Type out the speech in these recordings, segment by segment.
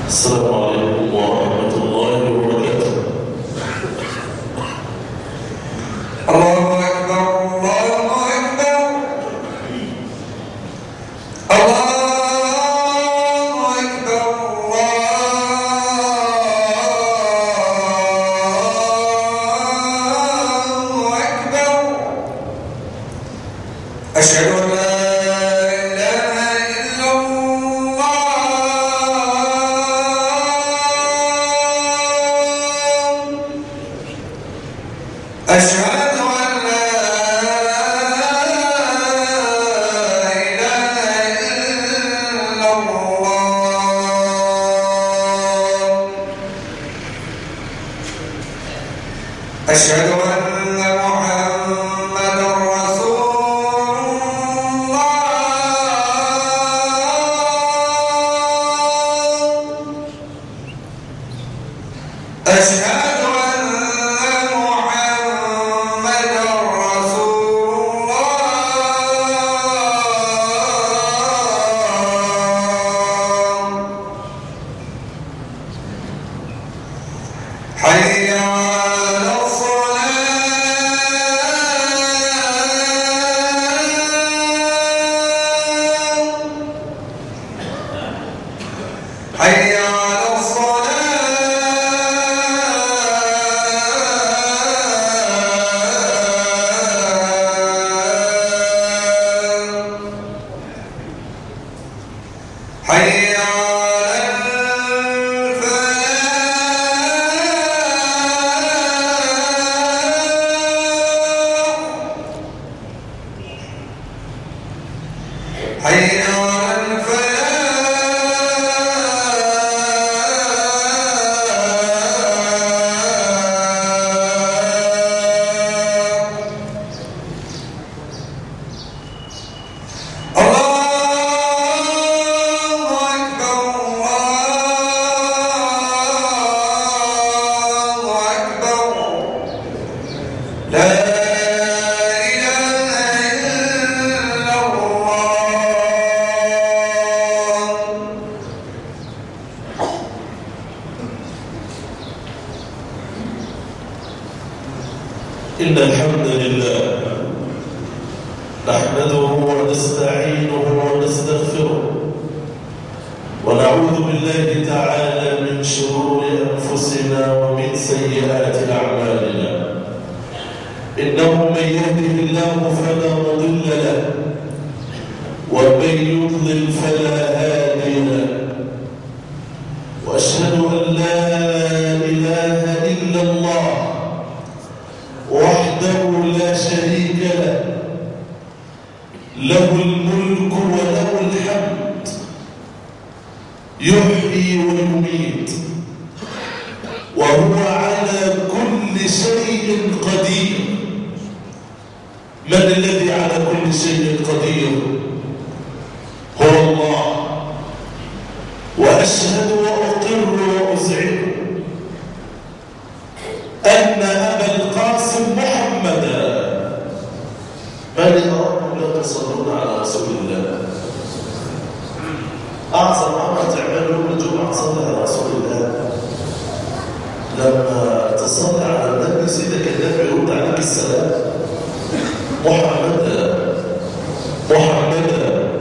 السلام عليكم ورحمة الله وبركاته الله أكبر الله أكبر الله أكبر الله أكبر أشهد أن لا إله إلا الله أشهد أن لا إله إلا الله أشهد أن محمدا رسول الله أشهد أن محمدا رسول الله حي على الصلاة حي على الصلاة حي على الفلاح حي على الفلاح الله أكبر الله أكبر لا إله إلا الله إن الحمد لله نحمده ونستعينه ونستغفره ونعوذ بالله تعالى من شرور أنفسنا ومن سيئات أعمالنا إنه من يهده الله فلا مضل له ومن يضلل فلا هادي له وأشهد أن لا إله إلا الله وحده لا شريك له له الملك وله الحمد يحيي ويميت وهو على كل شيء قدير من الذي على كل شيء قدير هو الله وأشهد وأقر وأزعم أن أبا القاسم محمدا بل أراكم لا تصلون على رسول الله أعظم عمل تعمله يوم الجمعة صلى على رسول الله لما تصلي على النبي سيدك النبي يرد عليك السلام محمدا محمدا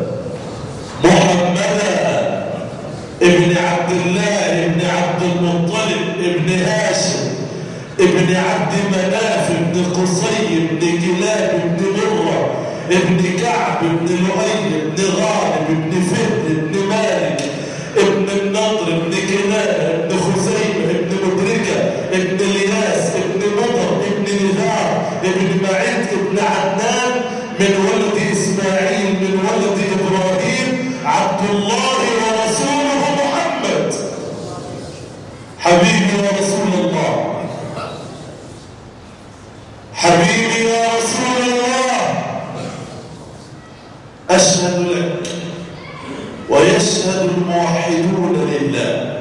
محمدا ابن عبد الله ابن عبد المطلب ابن هاشم ابن عبد مناف ابن قصي ابن كلاب ابن مرة ابن كعب ابن لؤي ابن غالب ابن فهد ابن مالك ابن النضر ابن كنانة ابن خزيمة ابن مدركة ابن الياس ابن مضر ابن نذار ابن معيد ابن عدنان من ولد إسماعيل من ولد إبراهيم عبد الله ورسوله محمد حبيبي يا رسول الله حبيبي يا رسول الله أشهد لك ويشهد الموحدون لله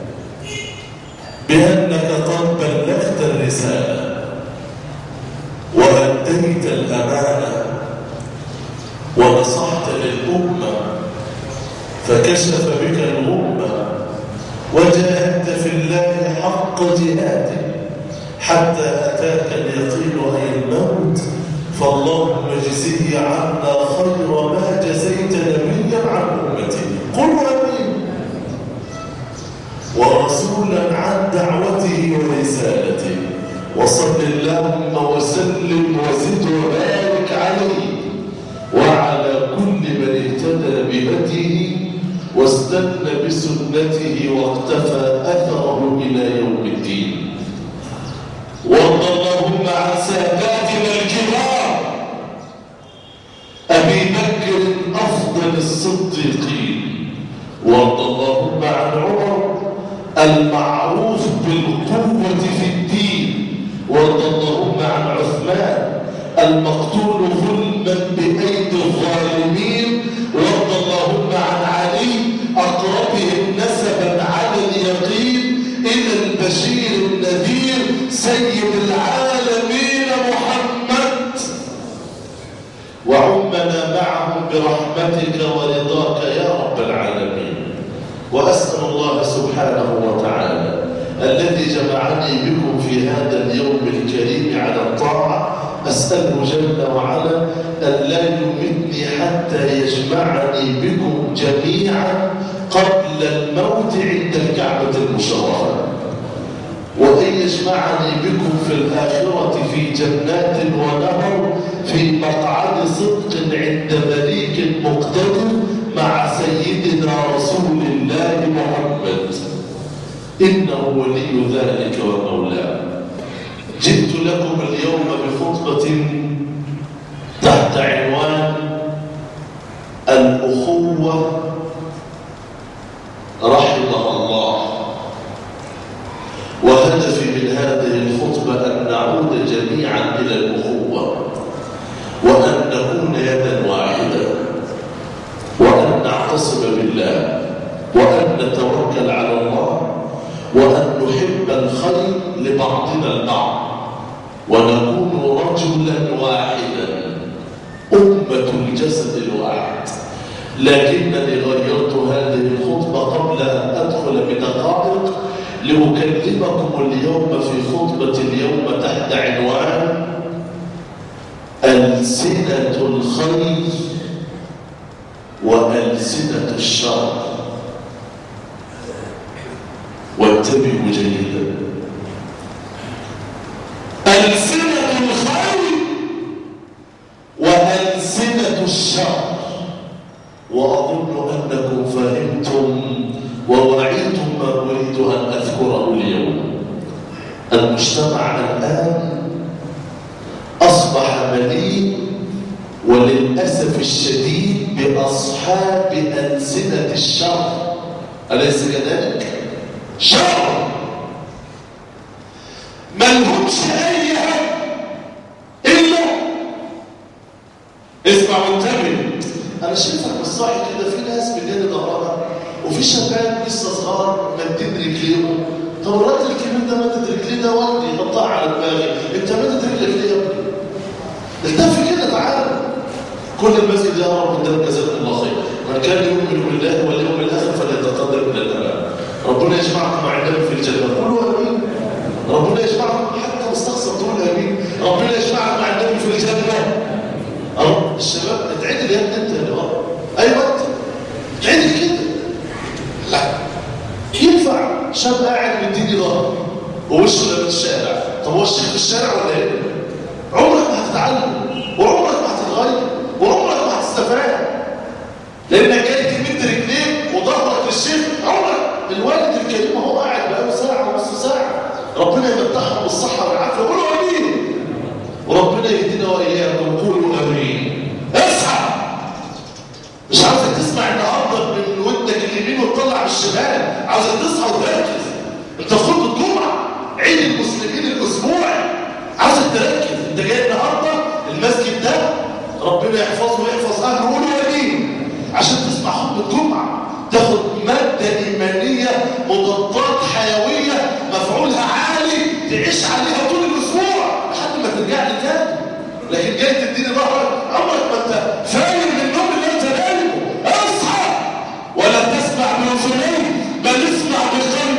بأنك قد بلغت الرسالة وأديت الأمانة ونصحت للأمة فكشف بك الغمة وجاهدت في الله حق جهاده حتى أتاك اليقين أي الموت فاللهم اجزه عنا خير ما جزيت نبيا عن أمته قل أمين ورسولا عن دعوته ورسالته وصل اللهم وسلم وزد وبارك عليه وعلى كل من اهتدى بهديه واستنى بسنته واقتفى أثره إلى يوم الدين وارض اللهم عن ساداتنا الكبار أبي بكر أفضل الصديقين وارض اللهم عن عمر المعروف بالقوة في الدين وارض اللهم عن عثمان المقتول ظلما بأيدي الظالمين وارض اللهم عن علي أقربهم نسبا على اليقين إلى البشير النذير سيد العالمين محمد وعمنا معهم برحمتك ورضاك يا رب العالمين وأسأل الله سبحانه وتعالى الذي جمعني بكم في هذا اليوم الكريم على الطاعة أسأله جل وعلا أن لا يمتني حتى يجمعني بكم جميعا قبل الموت عند الكعبة المشرفة وأن يجمعني بكم في الآخرة في جنات ونهر في مقعد صدق عند مليك مقتدر مع سيدنا رسول الله محمد إنه ولي ذلك ومولاه جئت لكم اليوم بخطبة تحت عنوان الأخوة رحمها الله وهدفي من هذه الخطبة أن نعود جميعا إلى الأخوة وأن نكون يدا واحدة وأن نعتصم بالله وأن نتوكل على الله وأن نحب الخير لبعضنا البعض ونكون رجلا واحدا أمة الجسد الواحد لكنني غيرت هذه الخطبة قبل أن أدخل بدقائق لأكلمكم اليوم في خطبة اليوم تحت عنوان ألسنة الخير وألسنة الشر وانتبهوا جيدا ألسنة الخير وألسنة الشر وأظن أنكم فهمتم ووعيتم ما أريد أن أذكره اليوم المجتمع الآن أصبح مليء وللأسف الشديد بأصحاب ألسنة الشر أليس كذلك؟ شر ما لهمش أي هم إلا اسمع وانتبه أنا شايفك بالصاحي كده في ناس مدين ظهرها وفي شباب لسه صغار مدين رجليهم طب الراجل الكبير ده مدد رجليه ده والدي قطع على دماغي انت مدد رجلك ليه يا ابني؟ التف كده تعالى كل المسجد يا رب ده جزاكم الله خير من كان يؤمن بالله واليوم الاخر فليتقدر من الامام ربنا يجمعكم مع النبي في الجنه قولوا امين ربنا يجمعكم حتى مستقصد تقول امين ربنا يجمعك مع النبي في الجنه أه الشباب اتعدل يا ابني انت يا رب ايوه انت اتعدل كده لا ينفع شاب قاعد مديني ظهر ووشه لابس الشارع طب هو الشيخ في الشارع ولا ايه؟ عمرك ما هتتعلم وعمرك ما هتتغير وعمرك ما هتستفاد لانك جاي تمد رجليك وظهرك للشيخ عمرك الوالد الكريم هو قاعد بقاله ساعه ونص ساعه ربنا يمتعهم بالصحه والعافيه قولوا امين وربنا يهدينا واياكم قولوا امين اصحى مش عاوزك تسمع النهارده من ودك اليمين وتطلع بالشمال عاوزك تصحى وتركز انت في خطبه الجمعه عيد المسلمين الاسبوعي عاوزك تركز انت جاي النهارده المسجد ده ربنا يحفظه ويحفظ اهله قولوا امين عشان تسمع خطبه الجمعه تاخد ماده ايمانيه مضادات حيويه مفعولها عالي تعيش عليها طول الاسبوع لحد ما ترجع لي تاني لكن جاي تديني ظهرك عمرك ما انت فاهم من النوم اللي انت نايمه اصحى ولا تسمع باذنيك بل اسمع بقلبك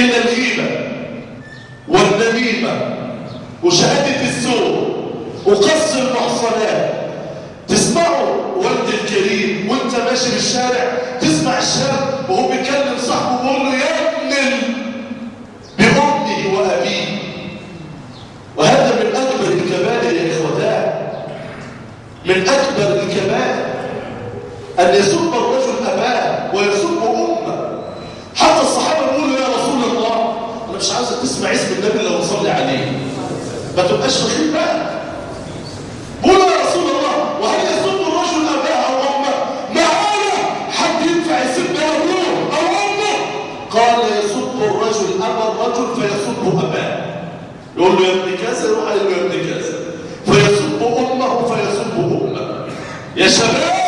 من الغيبة والنميمة وشهادة الزور وقص المحصنات تسمعوا والد الكريم وانت ماشي في الشارع تسمع الشاب وهو بيكلم صاحبه ويقول له يا ابن ال- بأمه وأبيه وهذا من أكبر الكبائر يا إخوتان من أكبر الكبائر أن يسب الرجل أباه ويسب أمه حتى الصحابة يقولوا يا رسول الله أنا مش عايزك تسمع اسم النبي اللي بتصلي عليه ما تبقاش بخيل بقى قولوا يا رسول الله وهل يسب الرجل أباه أو أمه معانا حد ينفع يسب أبوه أو أمه قال يسب الرجل أبا الرجل فيسب أباه يقول له يا ابن كذا يروح قال له يا ابن كذا فيسب أمه فيسب أمه يا شباب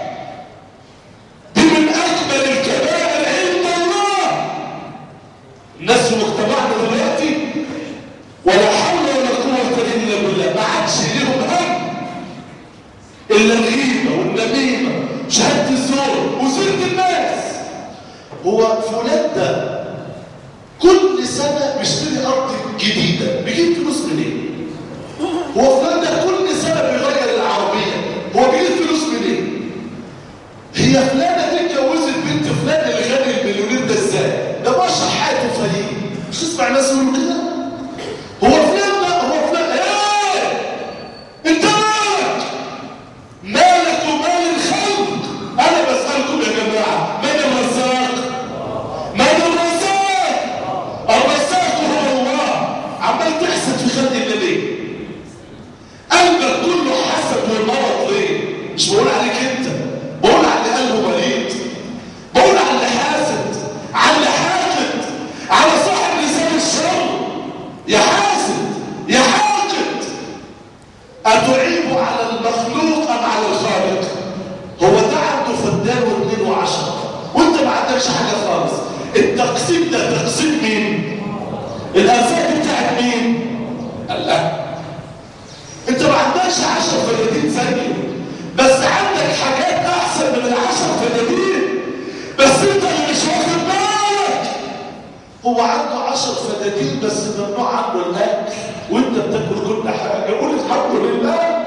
دي من أكبر الكبائر عند الله الناس في مجتمعنا دلوقتي ولا حول ولا قوة إلا بالله ما عادش ليهم هم إلا الغيبة والنميمة شهادة الزور وزيرة الناس هو فلان ده كل سنة بيشتري أرض جديدة بيجيب فلوس منين؟ هو فلان ده كل سنة بيغير العربية هو بيجيب فلوس منين؟ هي فلانة دي اتجوزت بنت فلان اللي غني المليونير ده ازاي؟ ده بشر حياته فريق مش تسمع ناس يقولوا كده؟ هو فلان ده هو فلان ايه؟ انت مالك؟ مالك ومال الخلق؟ انا بسألكم يا جماعة من الرزاق؟ من الرزاق؟ الرزاق هو الله عمال تحسد في خلق الله ليه؟ قلبك كله حسد والمرض ليه؟ مش بقول عليك انت بقول على اللي قلبه مريض بقول على اللي حاسد على اللي حاقد على صاحب لسان الشر يا حاسد يا حاقد أتعيب على المخلوق أم على الخالق هو ده عنده فدان واثنين وعشرة وانت ما عندكش حاجة خالص التقسيم ده تقسيم مين الأرزاق بتاعت مين الله انت ما عندكش عشر فدادين زيه بس عندك حاجات احسن من العشر فدادين بس انت اللي مش واخد بالك هو عنده عشر فدادين بس ممنوع عنه الاكل وانت بتاكل كل حاجه قول الحمد لله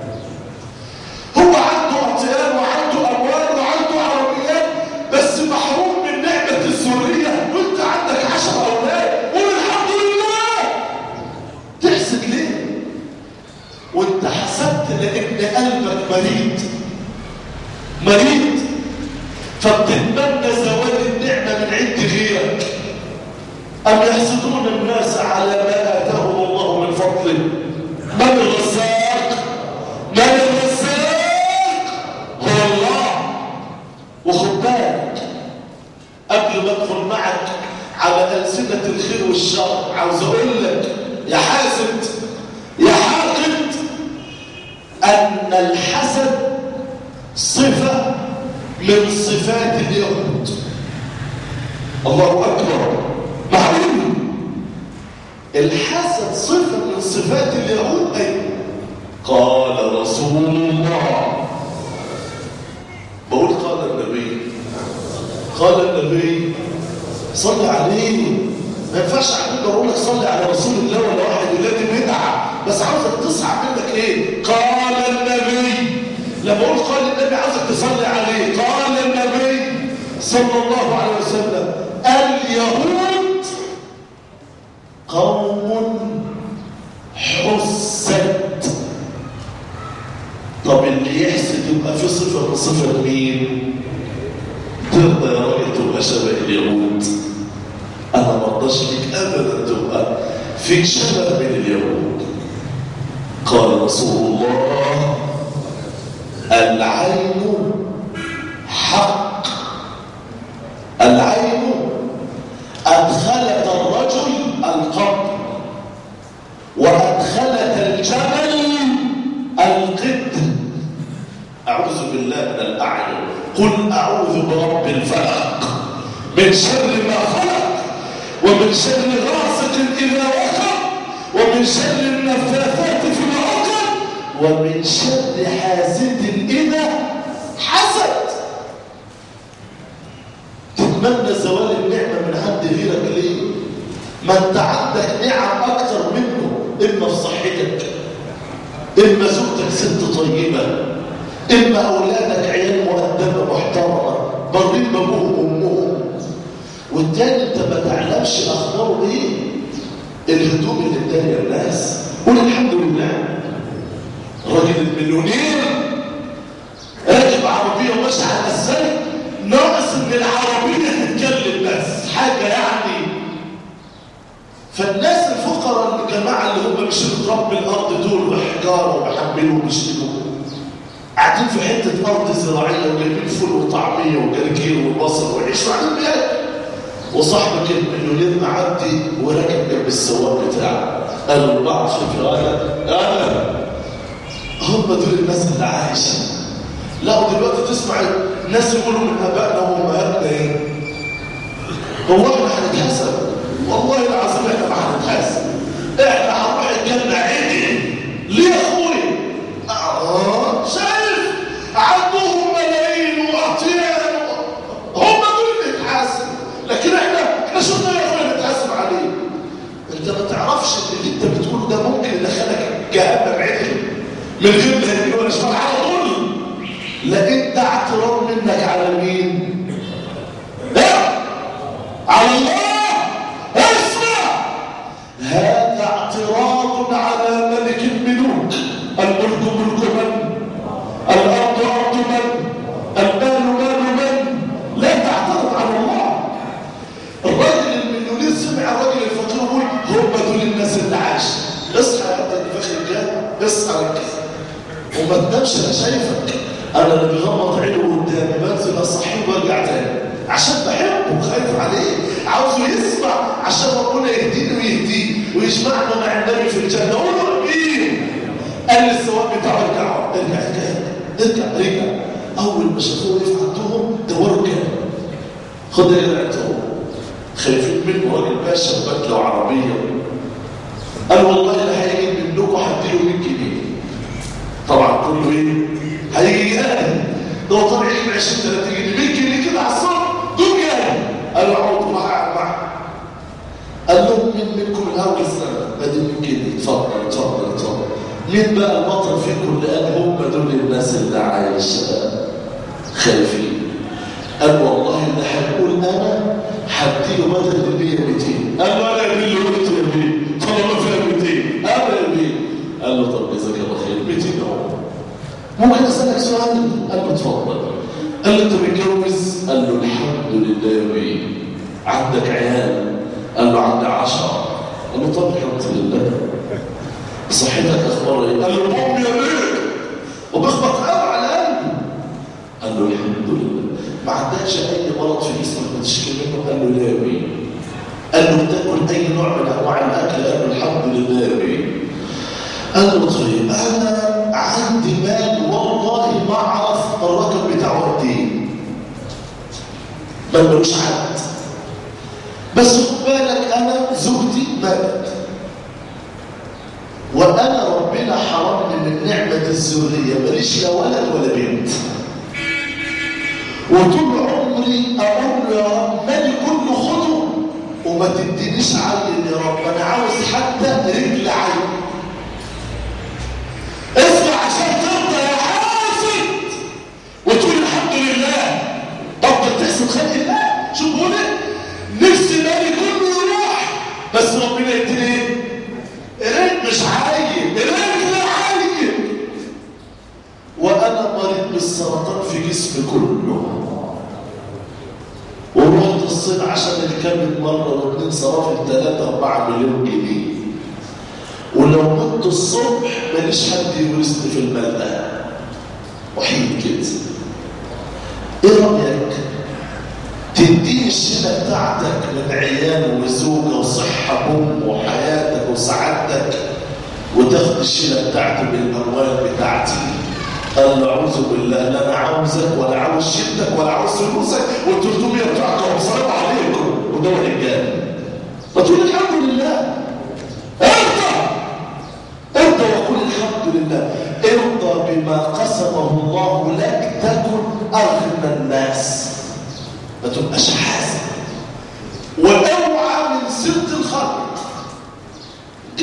هو عنده اطيان وعنده اموال وعنده عربيات بس محروم من نعمه الذريه وانت عندك عشر اولاد قول الحمد لله تحسد ليه وانت حسبت لان قلبك مريض مريض فبتتمنى زوال النعمه من عند غيرك ام يحسدون الناس على ما اتاهم الله من فضله من الرزاق من الرزاق هو الله وخد بالك قبل ما ادخل معك على ألسنة الخير والشر عاوز اقول لك يا حاسد يا حاقد ان الحسد صفة من صفات اليهود الله اكبر معلوم الحسد صفة من صفات اليهود ايوه قال رسول الله بقول قال النبي قال النبي صلي عليه ما ينفعش عندك اقول لك صلي على رسول الله ولا واحد ولادي بدعه بس عاوزك تصعب منك ايه قال النبي لما اقول قال النبي عاوزك تصلي عليه قال النبي صلى الله عليه وسلم اليهود قوم حسد طب اللي يحسد يبقى في صفه من صفه مين ترضى يا راجل تبقى شبه اليهود انا ما ارضاش لك ابدا تبقى فيك شبه من اليهود قال رسول الله العين حق العين ادخلت الرجل القبر وادخلت الجبل القد أعوذ بالله من الأعين قل أعوذ برب الفلق من شر ما خلق ومن شر غاسق إذا وقب ومن شر النفاثات في العقد ومن شر حاسد إذا حسد تتمنى زوال النعمة من عند غيرك ليه؟ ما انت عندك نعم اكتر منه اما في صحتك اما زوجتك ست طيبه اما اولادك عيال مؤدبه محترمه برين بابوهم وامهم والتاني انت ما تعلمش اخباره ايه الهدوم اللي اداني الناس قول الحمد لله الراجل المليونير راكب عربيه وماشي على السلك ناقص ان العربيه تتكلم بس حاجه يعني فالناس الفقراء الجماعه اللي هم مش رب الارض دول وحجاره ومحملوا وبيشتروا قاعدين في حته ارض زراعيه وجايبين فول وطعميه وجرجير وبصل وعيش وقاعدين بياكلوا وصاحبك المليونير معدي وراكب جنب السواق بتاعه قالوا لبعض شوف يا انا انا هم دول الناس اللي عايشه لا ودلوقتي تسمع الناس يقولوا من ابائنا وامهاتنا ايه هو احنا هنتحاسب والله العظيم احنا ما هنتحاسب احنا هنروح الجنه عدل ليه يا اخويا اه شايف عندهم ملايين واطيان هم دول اللي يتحاسبوا لكن احنا احنا شفنا يا اخويا نتحاسب عليه انت ما تعرفش ان اللي انت بتقوله ده ممكن يدخلك جهنم عدل من غير ما يجي ولا شمال على طول لكن ده اعتراض منك على مين ها على الله اسمع هذا اعتراض على ملك الملوك الملك ملك من الارض ارض من المال مال من لا تعترض على الله الراجل المليونير سمع الراجل الفقير يقول هم دول الناس اللي عايشه اصحى يا ابني الفخر الجاي اصحى ركز وما تنامش انا شايفك انا اللي بيغمض عينه قدامي بنزل اصحيه وارجع تاني عشان بحبه وخايف عليه عاوزه يسمع عشان ربنا يهديني ويهديه ويجمعنا مع النبي في الجنه قول له مين قال لي الثواب بتاعه ارجع ارجع ارجع ارجع رجع اول ما شافوه وقف عندهم دوروا كده خد يا جدع انتوا خايفين منه راجل باشا وبدله وعربيه قال والله اللي هيجي منكم هديله 100 جنيه طبعا كله ايه هيجي يقلب ده هو طبعا يجيب 20 30 جنيه 100 جنيه كده على الصف دول جاي قالوا اقعدوا معاه معاه قال لهم مين منكم الاول سنه ادي 100 جنيه اتفضل اتفضل اتفضل مين بقى البطل فيكم اللي قال هم دول الناس اللي عايشه خايفين قال والله اللي هيقول انا هديله بدل ال 100 200 قال له انا اللي قلت يا بيه طالما فيها 200 قال يا بيه قال له طب جزاك الله خير 200 اهو ممكن اسالك سؤال قال له اتفضل قال له انت متجوز قال له الحمد لله يا بيه عندك عيال قال له عندي 10 قال له طب الحمد لله صحتك اخبار ايه قال له امي يا بيه وبيخبط قوي على قلبي قال له الحمد لله ما عندكش اي مرض في جسمك بتشكي منه قال له لا يا بيه قال له بتاكل اي نوع من انواع الاكل قال له الحمد لله يا بيه قال له طيب انا عندي مال والله ما اعرف الرقم بتاعه قد ايه ملوش عد بس خد بالك انا زوجتي ماتت وانا ربنا حرمني من نعمه الذريه ماليش لا ولد ولا بنت وطول عمري اقول له يا رب مالي كله خده وما تدينيش عين يا رب انا عاوز حتى رجل عين اسمع عشان ترضى يا حاسد وتقول الحمد لله بطل تحسب خلق الله شوف هنا نفسي مالي كله يروح بس ربنا يديني ايه رجل مش عايب رجل عايب وانا مريض بالسرطان في جسمي كله ورحت الصين عشان الكبد مره واثنين صرفت 3 4 مليون جنيه ولو مت الصبح ماليش حد يورثني في المال ده وحيد كده ايه رايك تديني الشيله بتاعتك من عيال وزوجه وصحه ام وحياتك وسعادتك وتاخد الشيله بتاعتي بالاموال بتاعتي قال له اعوذ بالله لا انا عاوزك ولا عاوز شدك ولا عاوز فلوسك وال300 بتوعك وصلوا عليكم وده رجال فتقول الحمد لله ارضى ارضى وقل الحمد لله ارضى بما قسمه الله لك تكن اغنى الناس ما تبقاش حاسد واوعى من سد الخلق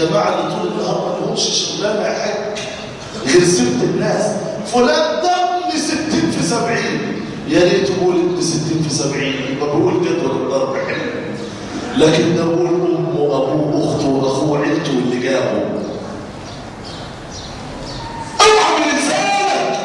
الجماعة اللي طول النهار ما لهمش شغلانة يا حاج غير سبت الناس فلان ده ابن 60 في 70 يا ريت بقول ابن 60 في 70 يبقى بقول جدول الضرب حلو لكن ده بقول امه وابوه واخته واخوه عيلته واللي جابه اوعى من لسانك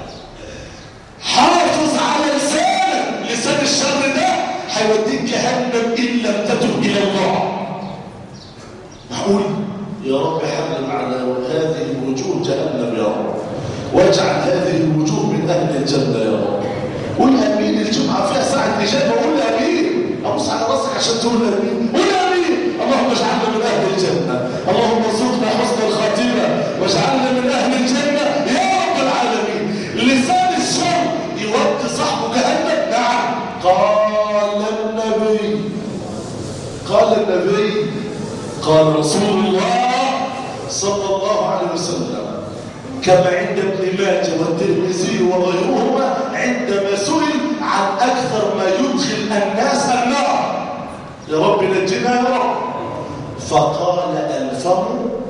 حافظ على لسانك لسان الشر ده هيوديك جهنم ان لم تتب الى الله معقول يا رب حرم على هذه الوجوه جهنم يا رب واجعل هذه الوجوه من اهل الجنه يا رب قول امين الجمعه فيها ساعه اجابه قول امين ابص على راسك عشان تقول امين قول امين اللهم اجعلنا من اهل الجنه اللهم ارزقنا حسن الخاتمه واجعلنا من اهل الجنه يا رب العالمين لسان الشر يودي صاحبه جهنم نعم قال النبي قال النبي قال رسول الله صلى الله عليه وسلم كما عند ابن ماجه والترمذي وغيرهما عندما سئل عن اكثر ما يدخل الناس النار يا رب نجنا يا رب فقال الفم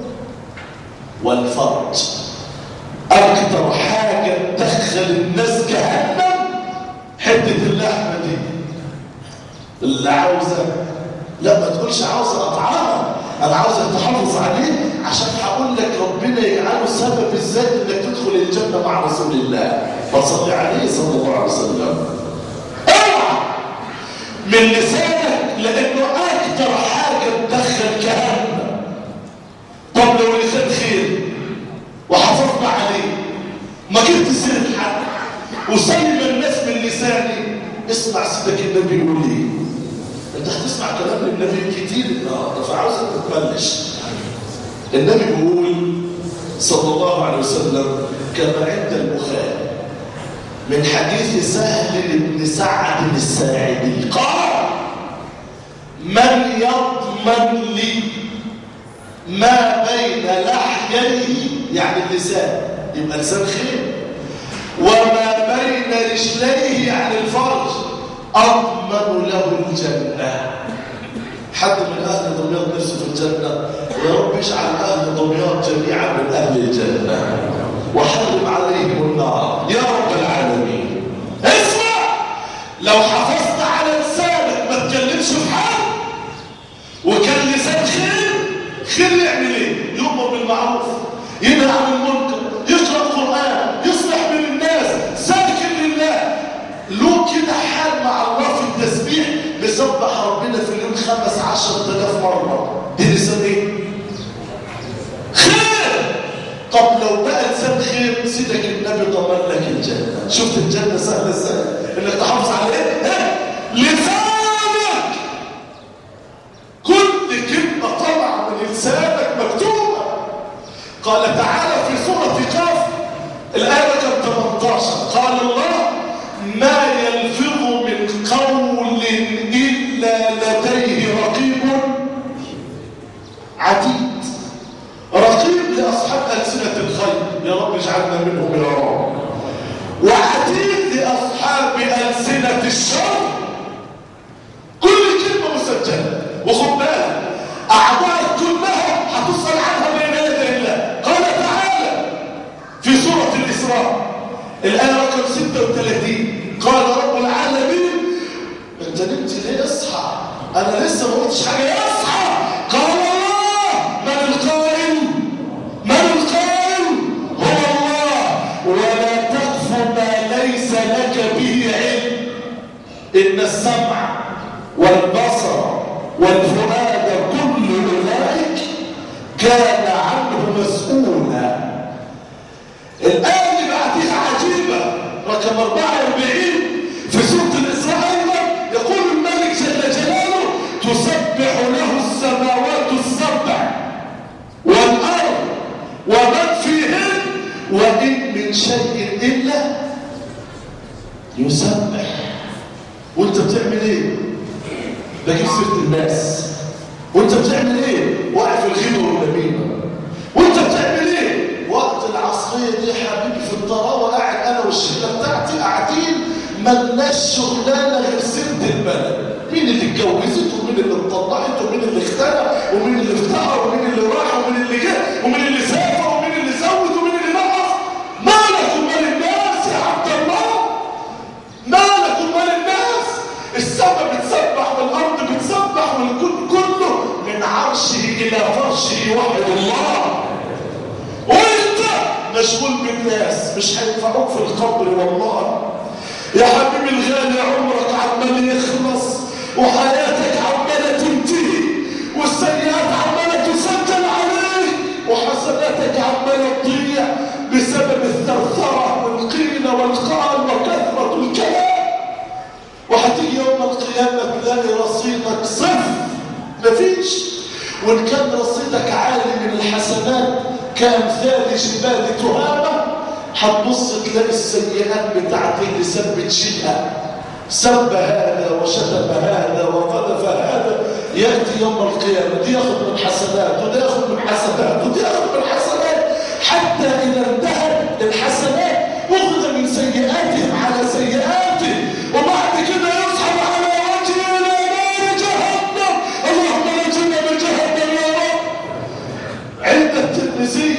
والفرج اكثر حاجه تدخل الناس جهنم حته اللحمه دي اللي عاوزه لا ما تقولش عاوزه اطعامها انا عاوزك تحافظ عليه عشان هقول لك ربنا يجعله سبب ازاي انك تدخل الجنه مع رسول الله فصلي عليه صلى الله عليه وسلم اوعى من لسانك لانه اكتر حاجه تدخل جهنم طب لو لسان خير وحافظنا عليه ما جبت سيره حد وسلم الناس من لساني اسمع سيدك النبي يقول ايه انت هتسمع كلام النبي كتير النهارده فعاوزك تتبلش النبي بيقول صلى الله عليه وسلم كما عند البخاري من حديث سهل بن سعد الساعدي قال من يضمن لي ما بين لحييه يعني اللسان يبقى لسان خير وما بين رجليه يعني الفرج أضمن له الجنة حد من أهل دمياط نفسه في الجنة يا رب اجعل أهل دمياط جميعا من أهل الجنة وحرم عليهم النار يا رب العالمين اسمع لو حافظت على لسانك ما تكلمش في حد وكان لسان خير خير يعمل ايه يؤمر بالمعروف ينهى عن المنكر يقرا القران يصلح بين الناس ساكن لله له كده حال مع الله في التسبيح بيسبح ربنا في اليوم خمس عشر تلاف مرة دي لسان ايه؟ خير طب لو بقى لسان خير سيدك النبي ضمن لك الجنة شفت الجنة سهلة ازاي؟ انك تحافظ على ايه؟ ها؟ لسانك كل كلمة طالعة من لسانك مكتوبة قال تعالى في سورة كاف الآية رقم 18 قال الله ما يلفظ من قول إلا لديه رقيب عتيد رقيب لأصحاب ألسنة الخير يا رب اجعلنا منهم يا رب وعتيد لأصحاب ألسنة الشر كل كلمة مسجلة وخد بالك أعضائك كلها هتسأل عنها بين يدي الله قال تعالى في سورة الإسراء الآية رقم 36 قال رب العالمين انت نمت ليه اصحى انا لسه ما قلتش حاجه اصحى قال الله من القائل من القائل هو الله ولا تقف ما ليس لك به علم ان السمع والبصر والفؤاد كل اولئك كان عنه مسؤولا الآية اللي بعديها عجيبة رقم 44 في سورة الإسراء أيضا يقول الملك جل جلاله تسبح له السماوات السبع والأرض ومن فيهن وإن من شيء إلا يسبح وانت بتعمل ايه بجيب سيرة الناس وانت بتعمل ايه واقف الغيبة والنميمة وانت بتعمل ايه وقت العصرية دي يا حبيبي في الطراوة قاعد انا والشله بتاعتي قاعدين ملناش شغلانه غير سيره البلد مين اللي اتجوزت ومين اللي اتطلقت ومين اللي اختنى ومين اللي افتقر ومين اللي راح ومين الكون كله من عرشه الى فرشه وحي الله وانت مشغول بالناس مش هينفعوك في القبر والله يا حبيبي الغالي عمرك عمال يخلص وحياتك عماله تنتهي والسيئات عماله تسجل عليك وحسناتك عماله تضيع بسبب الثرثره والقيل والقال وكثره الكلام وهتيجي يوم القيامه تلاقي رصيدك صفر مفيش وان كان رصيدك عالي من الحسنات كامثال جبال تهامه هتبص تلاقي السيئات بتاعتك لسب تشيلها سب هذا وشتم هذا وقذف هذا ياتي يوم القيامه دي ياخذ من حسنات وده ياخذ من حسنات وده ياخذ من حسنات حتى اذا انتهت الحسنات اخذ من سيئاتهم على سيئاته وبعد كده يصحب على وجهه الى نار جهنم اللهم نجنا من جهنم يا رب عند الترمذي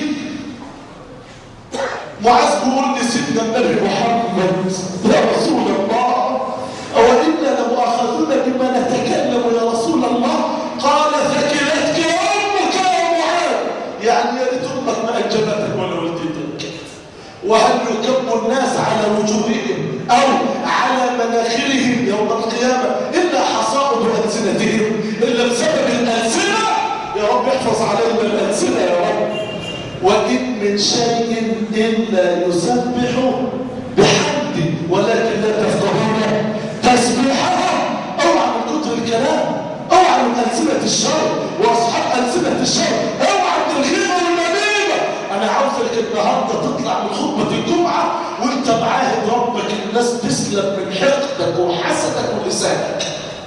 معاذ بيقول لسيدنا النبي محمد يا رسول الله او انا لمؤاخذون بما نتكلم يا رسول الله قال ثكلتك امك يا معاذ يعني يا ريت امك ما اجبتك ولا ولدتك وهل يكب الناس على وجوههم او على مناخرهم يوم القيامه الا حصائد السنتهم الا بسبب الالسنه يا رب احفظ علينا الالسنه يا رب وإن من شيء إلا يسبح بحمده ولكن لا تفقهون تسبيحها اوعى من كتر الكلام اوعى من ألسنة الشر وأصحاب ألسنة الشر اوعى من الغيبة والنميمة أنا عاوزك النهاردة تطلع من خطبة الجمعة وأنت معاهد ربك الناس تسلم من حقدك وحسدك ولسانك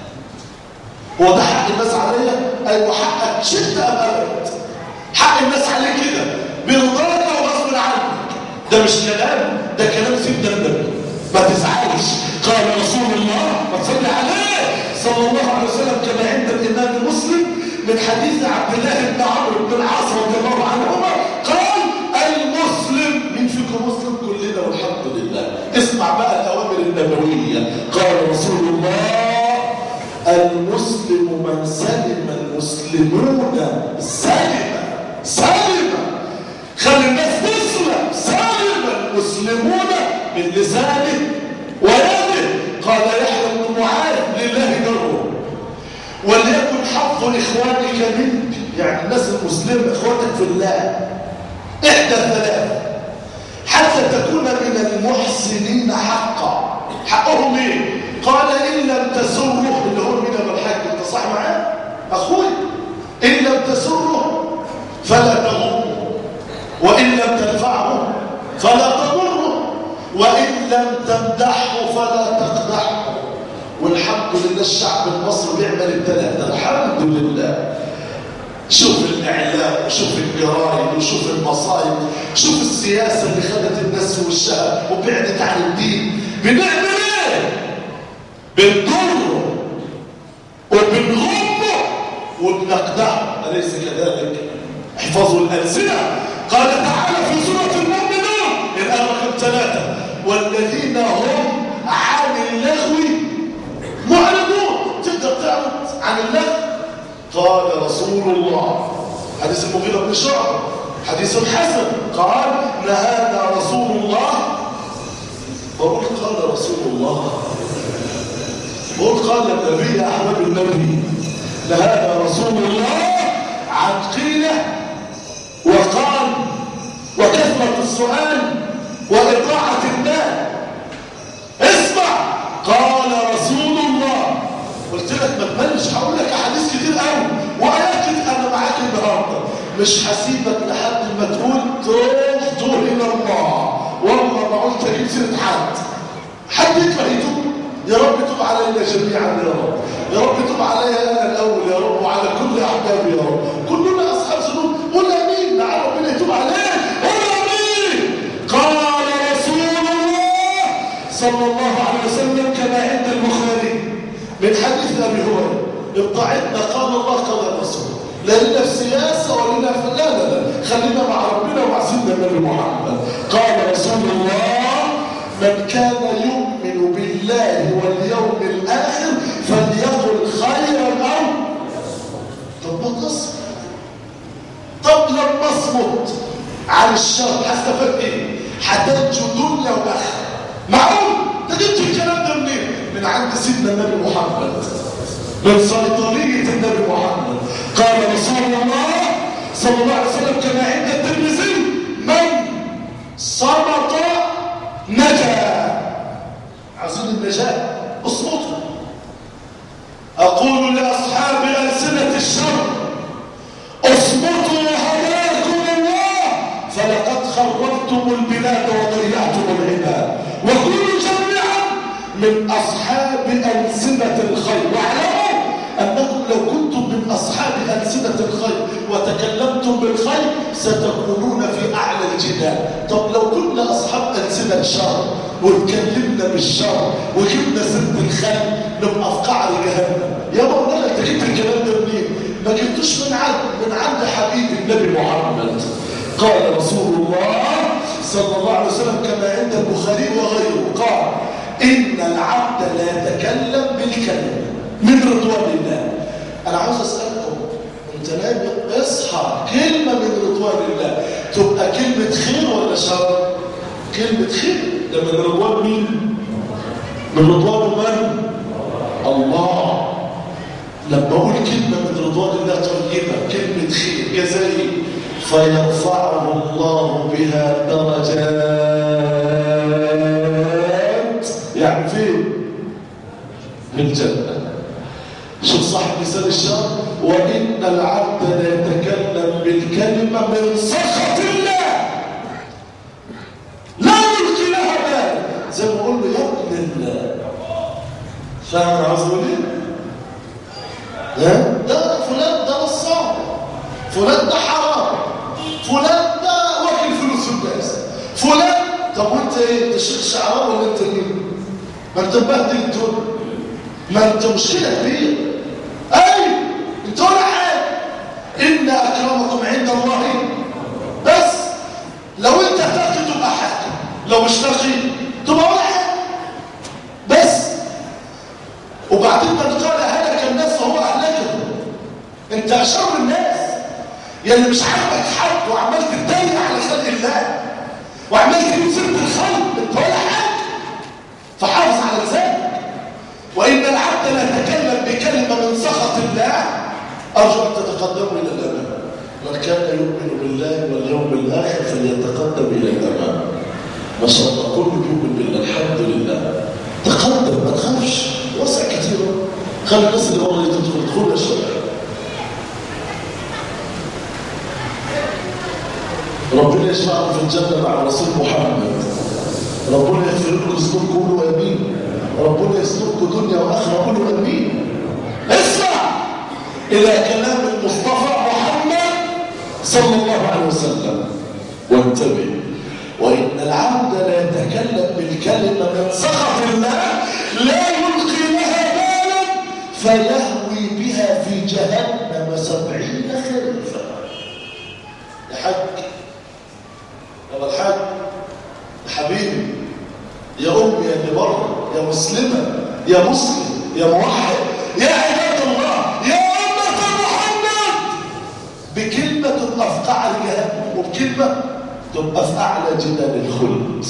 هو ده حق الناس عليا أيوة حقك شئت أم أبد حق الناس عليه كده برضاك وغصب عنك ده مش كلام ده كلام سيدنا النبي ما تزعلش قال رسول الله ما تصلي عليه صلى الله عليه وسلم كما عند الامام مسلم من حديث عبد الله بن عمرو بن العاص رضي الله عنهما قال المسلم مين فيكم مسلم كلنا والحمد لله اسمع بقى الاوامر النبويه قال رسول الله المسلم من سلم المسلمون سلم سلم خلي الناس تسلم سلم المسلمون من لسانه ويده قال يحيى بن معاذ لله دره وليكن حظ اخوانك منك يعني الناس المسلمه اخواتك في الله احدى ثلاث حتى تكون من المحسنين حقا حقهم ايه قال ان لم تسره اللي هو من الحاج انت صح معاه اخوي ان لم تسره فلا تغره وإن لم تنفعه فلا تضره وإن لم تمدحه فلا تقدحه والحمد لله الشعب المصري بيعمل الثلاثة الحمد لله شوف الإعلام وشوف الجرايد وشوف المصايب شوف السياسة اللي خدت الناس في وشها وبعدت عن الدين بنعمل ايه؟ بنضره وبنغمه وبنقدحه أليس كذلك؟ احفظوا الألسنة قال تعالى في سورة المؤمنون الآن رقم ثلاثة والذين هم عن اللغو معرضون تقدر تعرض عن اللغو قال رسول الله حديث المغيرة بن شعب حديث حسن قال نهانا رسول الله بقول قال رسول الله بقول قال النبي يا أحمد النبي نهانا رسول الله عن قيله وقال وكثرة السؤال وإطاعة المال اسمع قال رسول الله قلت لك ما تبلش هقول لك احاديث كتير قوي وايات كتير انا معاك النهارده مش هسيبك لحد ما تقول تبت الى الله والله ما قلت اجيب سيره حد حد يكره يتوب يا رب تب علينا جميعا يا رب يا رب تب عليا انا الاول يا رب وعلى كل احبابي يا رب كلنا اصحاب ذنوب قول امين لعل ربنا يتوب علينا قول امين قال رسول الله صلى الله عليه وسلم كما عند البخاري من حديث ابي هريره ابطعتنا قال الله قال الرسول لا لنا في سياسه ولا لنا في لا لا لا خلينا مع ربنا ومع سيدنا النبي محمد قال رسول الله من كان يؤمن بالله واليوم الاخر فليقل خيرا او عن الشر هستفاد ايه هتنجو دنيا واخره معقول ده جبت الكلام ده منين من عند سيدنا النبي محمد من صيدليه النبي محمد قال رسول الله صلى الله عليه وسلم كما عند الترمذي من صمت نجا عايزين النجاه اصمتوا اقول لاصحاب السنه الشر اصمتوا وهداكم الله فلقد خربتم البلاد وضيعتم العباد وكونوا جميعا من اصحاب السنه الخير واعلموا انكم لو كنتم من اصحاب السنه الخير وتكلمتم بالخير ستكونون في اعلى الجبال طب لو كنا اصحاب السنه الشر واتكلمنا بالشر وجبنا سنه الخير نبقى في قعر جهنم يا مولانا انت جبت الكلام ده منين ما جبتوش من عند من عند حبيب النبي محمد قال رسول الله صلى الله عليه وسلم كما عند البخاري وغيره قال ان العبد لا يتكلم بالكلمه من رضوان الله انا عاوز اسالكم انت نايم اصحى كلمه من رضوان الله تبقى كلمه خير ولا شر كلمه خير ده من رضوان مين من رضوان من الله لما اقول كلمه من رضوان الله طيبه كلمه خير جزائي فيرفعه الله بها درجات يعني فين في الجنه شوف صاحب لسان الشر وان العبد لا يتكلم بالكلمه من سخط الله لا يلقي لها بال زي ما اقول له يا ابن الله فاهم انا عاوز اقول ايه ده فلان ده نصاب فلان ده حرام فلان ده واكل فلوس الناس فلان طب وانت ايه انت شيخ شعراوي ولا انت مين ما انت مبهدل الدنيا ما انت مشكله كبيره اي انت ولا حاجه ان اكرمكم عند الله بس لو انت تقي تبقى حاجه لو مش تقي تبقى ولا حاجه بس وبعدين من قال هلك الناس فهو اهلكهم انت اشر الناس يلي مش عاجبك حد وعمال تتريق على خلق الله وعمال تجيب سيره الخلق انت ولا حاجه فحافظ على لسانك وان العبد لا يتكلم بكلمه من سخط الله ارجو ان تتقدموا الى الامام من كان يؤمن بالله واليوم الاخر فليتقدم الى الامام ما شاء الله كله بيؤمن بالله الحمد لله تقدم ما تخافش وسع كتير خلي الناس اللي ورا تدخل تدخل شويه ربنا يجمعنا في الجنه مع رسول محمد ربنا يغفر لكم ذنوبكم قولوا امين ربنا يستركم دنيا واخره قولوا امين اسمع الى كلام المصطفى محمد صلى الله عليه وسلم وانتبه وان العبد لا يتكلم بالكلمه من سخط الله لا يلقي لها بالا فيهوي بها في جهنم سبعين خريفا يا حاج يا الحاج يا حبيبي يا امي يا اللي بره يا مسلمه يا مسلم يا موحد يا عباد الله يا امه محمد بكلمه تبقى في قعر جهنم وبكلمه تبقى في اعلى جبال الخلد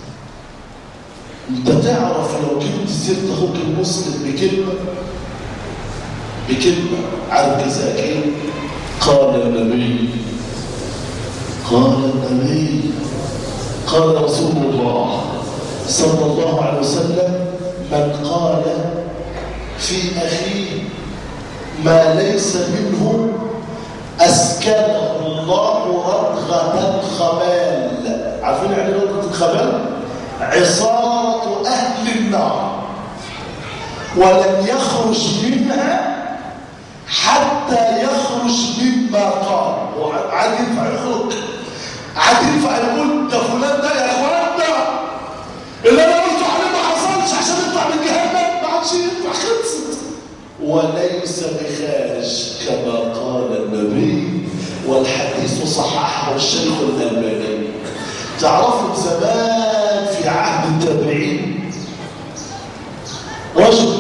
انت تعرف لو جبت سيره اخوك المسلم بكلمه بكلمه عارف جزاك ايه قال النبي قال النبي قال رسول الله صلى الله عليه وسلم من قال في اخيه ما ليس منه اسكنه الله رغبه الخبال عارفين يعني رغبه الخبال عصاره اهل النار ولن يخرج منها حتى يخرج مما قال عاد ينفع يخرج عاد ينفع يقول ده فلان ده يا اخوان ده اللي انا قلته عليه ما حصلش عشان يطلع من جهنم ما عادش ينفع خلصت وليس بخارج كما قال النبي والحديث صححه الشيخ الالباني تعرفوا زمان في عهد التابعين رجل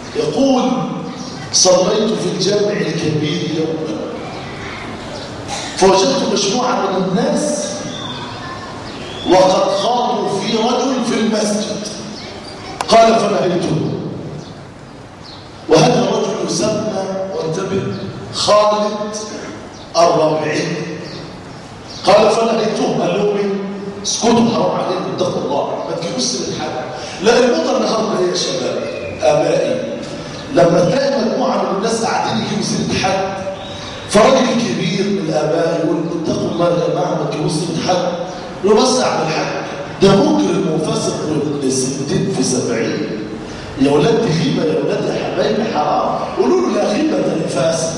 يقول صليت في الجامع الكبير يوما فوجدت مجموعة من الناس وقد خاضوا في رجل في المسجد قال فنهيته وهذا الرجل يسمى وانتبه خالد الرابعي قال فنهيته قال لهم ايه اسكتوا حرام عليكم اتقوا الله ما تجيبوش سيره حد لا الموضه النهارده ايه يا شباب ابائي لما تلاقي مجموعه من الناس قاعدين يجيبوا سيره حد فراجل كبير من الاباء يقول اتقوا الله يا جماعه ما تجيبوش سيره حد يقول بس اعمل حاجه ده مجرم وفاسق ابن ستين في سبعين يا ولاد دي غيبه يا ولاد يا حبايبي حرام قولوا له لا غيبه ده فاسق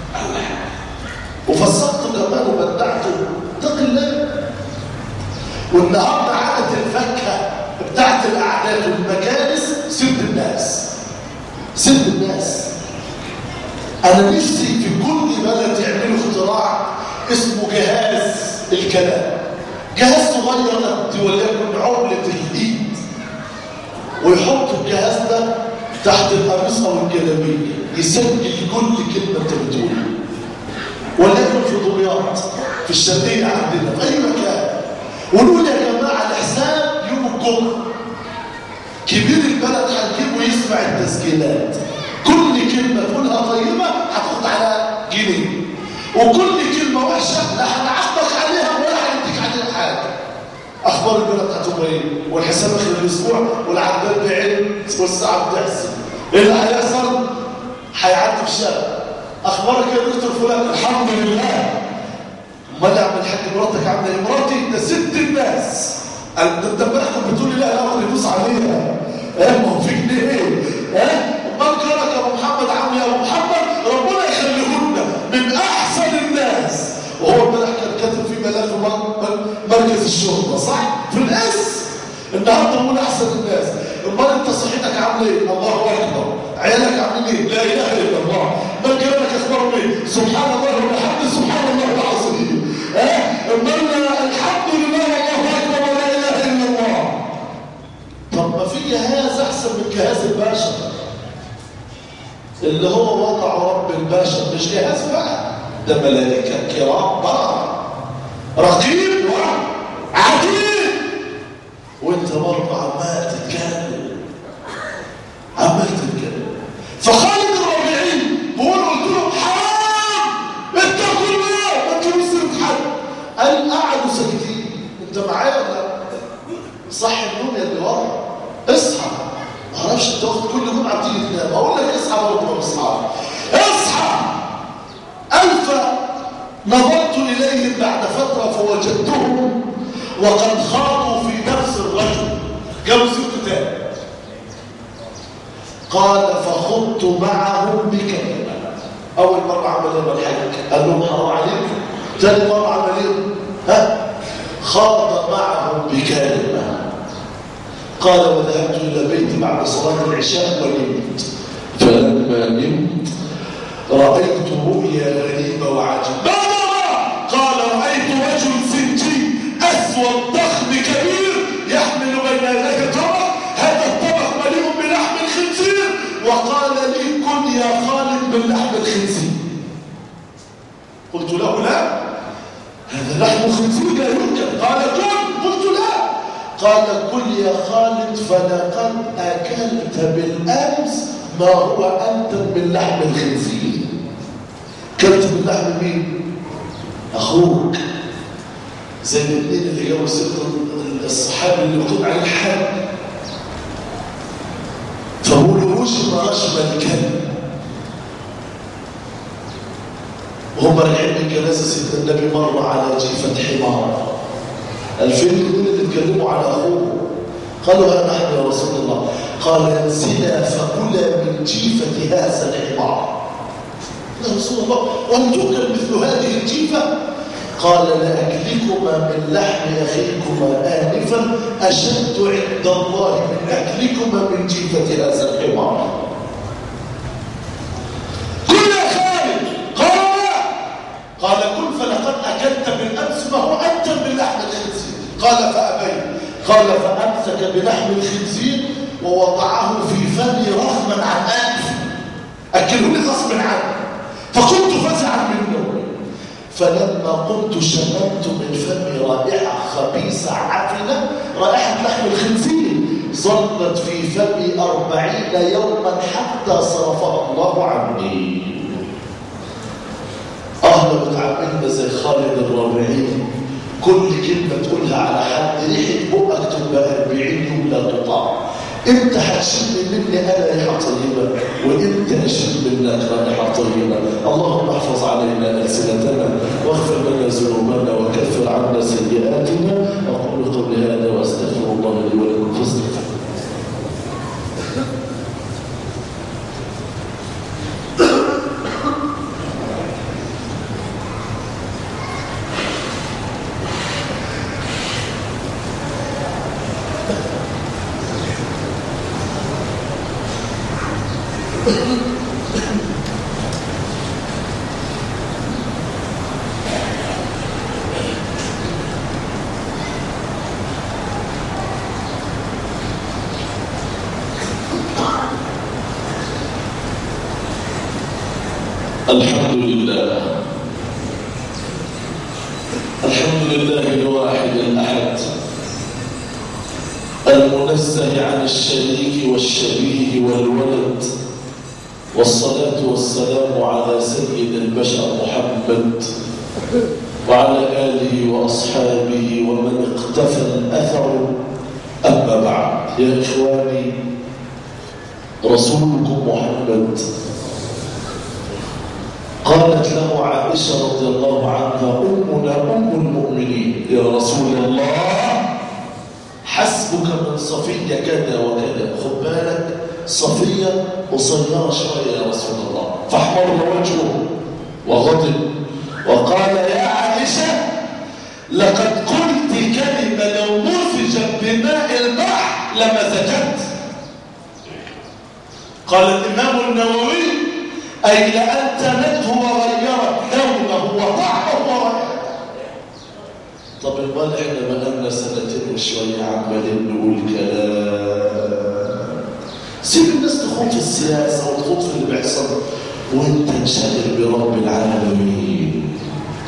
وفسقته كمان وبدعته اتق الله والنهارده عادت الفكه بتاعت الاعداد والمجالس سد الناس سد الناس انا نفسي في كل بلد يعملوا اختراع اسمه جهاز الكلام جهاز صغير قد وليكن عملة الايد ويحط الجهاز ده تحت القميص او الجلابيه يسجل كل كلمه انت بتقولها وليكن في دمياط في الشرقيه عندنا في اي مكان ونقول يا جماعه الحساب يوم الجمعه كبير البلد هنجيبه يسمع التسجيلات كل كلمه تقولها طيبه هتاخد على جنيه وكل كلمه وحشه لا هنعاقبك عليها ولا هنديك عليها حاجه اخبار البلد هتبقى ايه والحساب اخر الاسبوع والعداد بعين والساعه بتحسب ايه اللي هيحصل هيعدي في شارع اخبارك يا دكتور فلان الحمد لله امال اعمل الحاج مراتك عامله ايه مراتي ده ست الناس انت امبارح كنت بتقول لي لا لا اقدر يدوس عليها اه ما هو في جنيه اه امال جارك يا ابو محمد عمي يا ابو محمد ربنا يخليهن من احسن الناس وهو امبارح كان كاتب في ملف مركز الشرطه صح في الاس النهارده بقول احسن الناس امال انت صحتك عامله ايه الله اكبر عيالك عاملين ايه لا اله الا الله امال جيرانك اخبارهم ايه سبحان الله وبحمده سبحان الله العظيم اه امال الحمد لله والله اكبر ولا اله الا الله طب ما في جهاز احسن من جهاز الباشا اللي هو وضع رب الباشا مش جهاز بقى ده ملائكه كرام برره رقيب وعتيد وانت برضه عمال تتكلم عمال تتكلم فخالد الربيعي بيقول قلت له حرام اتقوا الله ما تجيبوش سيره حد قال قعدوا ساكتين انت معايا ولا صح النوم يا اللي ورا اصحى ما اعرفش انت واخد كل جمعه بتيجي تنام اقول لك اصحى برضه ما بصحى اصحى الف نظرت اليهم بعد فتره فوجدتهم وقد خاضوا في نفس الرجل جابوا سيرته تاني قال فخضت معهم بكلمه اول مره عمل ايه الحاج قال لهم حرام عليكم ثاني مره عمل ايه ها خاض معهم بكلمه قال وذهبت الى بيتي بعد صلاه العشاء ونمت فلما نمت رايت رؤيا غريبه وعجيبه قال رايت رجل سنجي اسود ضخم كبير يحمل بين يديه طبق هذا الطبق مليء بلحم الخنزير وقال لي كل يا خالد من لحم الخنزير قلت له لا هذا لحم خنزير لا يمكن قال كل قلت لا قال كل يا خالد فلقد اكلت بالامس ما هو انت من لحم الخنزير كلت من لحم مين اخوك زي الاثنين اللي جابوا سيره الصحابي اللي مكتوب عليه الحد فقولوا رشم رشم الكلب وهم راجعين من جنازه سيدنا النبي مر على جيفه حمار الفيل الاثنين اللي اتكلموا على اخوه قالوا ها نحن يا رسول الله قال انزلا فكلا من جيفه هذا الحمار يا رسول الله وهل تؤكل مثل هذه الجيفه قال لأكلكما من لحم أخيكما آنفا أشد عند الله من أكلكما من جيفة هذا الحمار كل يا خالد قال لا قال كل فلقد أكلت بالأمس ما هو أنت من لحم الخنزير قال فأبيت قال فأمسك بلحم الخنزير ووضعه في فمي رغما عن أنف أكلوني غصب عنه فكنت فزعا منه فلما قمت شممت من فمي رائحة خبيثة عفنة رائحة لحم الخنزير ظلت في فمي أربعين يوما حتى صرفها الله عني أهلا بتعاملنا زي خالد الرابعين كل كلمة تقولها على حد ريحة بقك تبقى 40 يوم لا تطاع انت هتشم مني انا ريحه طيبه وانت اشم منك رائحه طيبه اللهم احفظ علينا السنتنا واغفر لنا ذنوبنا وكفر عنا سيئاتنا اقول قولي هذا واستغفر الله لي ولكم فاستغفروا الحمد لله الحمد لله الواحد الأحد المنزه عن الشريك والشبيه والولد والصلاة والسلام على سيد البشر محمد وعلى آله وأصحابه ومن اقتفى الأثر أما بعد يا إخواني رسولكم محمد قالت له عائشة رضي الله عنها أمنا أم المؤمنين يا رسول الله حسبك من صفية كذا وكذا خد بالك صفية قصيرة شوية يا رسول الله فاحمر وجهه وغضب وقال يا عائشة لقد قلت كلمة لو مزجت بماء البحر لمزجت قال الإمام النووي أي لأنتنته وغيرت لونه وطعمه ورائحته طب امال احنا بقالنا سنتين وشويه عمالين نقول كلام سيب الناس تخوض في السياسه وتخوض في اللي بيحصل وانت انشغل برب العالمين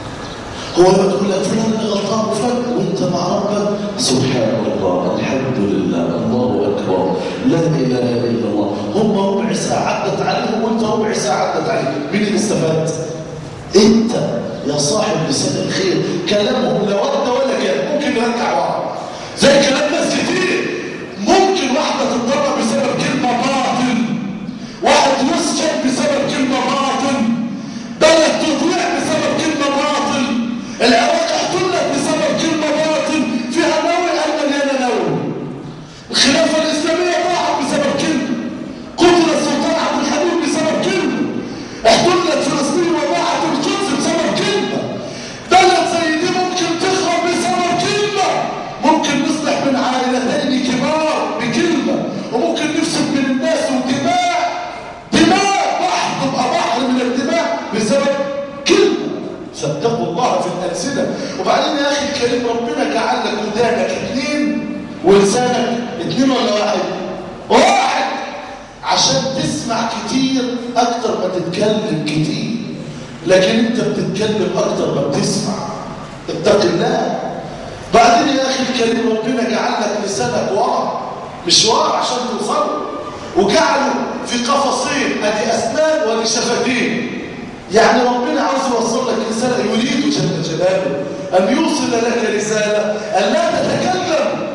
هو لما تقول لك فلان اللي غلطان وفلان وانت مع ربك سبحان الله الحمد لله الله اكبر لا اله الا الله هم ربع ساعه عدت عليهم وانت ربع ساعه عدت عليك مين اللي استفاد؟ انت يا صاحب لسان الخير كلامهم لا ورد ولا كلام ممكن يرجع ورا زي كلام ناس كتير ممكن واحده تتضرب بسبب كلمه باطل واحد يسجن بسبب كلمه باطل بلد تضيع بسبب كلمه باطل العراق احتلت بسبب كلمه باطل فيها نووي او مليانه نووي الخلافه الاسلاميه ضاعت بسبب كلمه قتل السلطان عبد الحميد بسبب كلمه احتلت فلسطين وضاعت القدس بسبب كلمه بلد زي دي ممكن تخرب بسبب كلمه ممكن نصلح من عائلتين كبار بكلمه وممكن نفسد من الناس ودماء دماء بحر تبقى بحر من الدماء بسبب كلمه فاتقوا الله في الألسنة وبعدين يا أخي الكريم ربنا جعل لك ودانك اثنين ولسانك اثنين ولا واحد واحد عشان تسمع كتير أكتر ما تتكلم كتير لكن أنت بتتكلم أكتر ما بتسمع اتق الله بعدين يا أخي الكريم ربنا جعل لك لسانك ورا مش ورا عشان توصله وجعله في قفصين ادي أسنان ودي شفتين يعني ربنا عاوز يوصل لك رسالة يريد جل جلاله أن يوصل لك رسالة أن لا تتكلم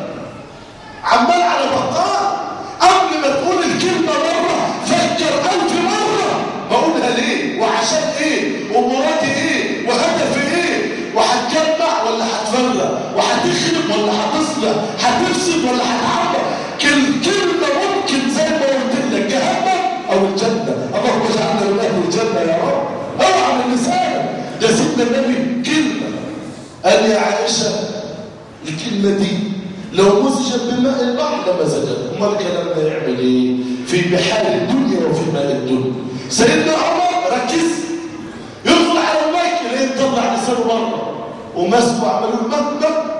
عمال على بطال قبل ما تقول الكلمة مرة فكر ألف مرة بقولها ليه وعشان إيه ومرادي إيه وهدفي إيه وهتجمع ولا هتفرق وهتخرب ولا هتصلح هتفسد ولا هتعبر كل كلمة ممكن زي ما قلت لك جهنم أو الجنة اللهم اجعلنا من أهل الجنة يا رب اوعى من لسانك ده سيدنا النبي كلمة قال يا عائشة الكلمة دي لو مزجت بماء البحر لمزجت امال كلامنا يعمل ايه في بحار الدنيا وفي ماء الدنيا سيدنا عمر ركز يدخل على المايك يلاقيه يطلع لسانه بره ومسكوا عملوا له مهما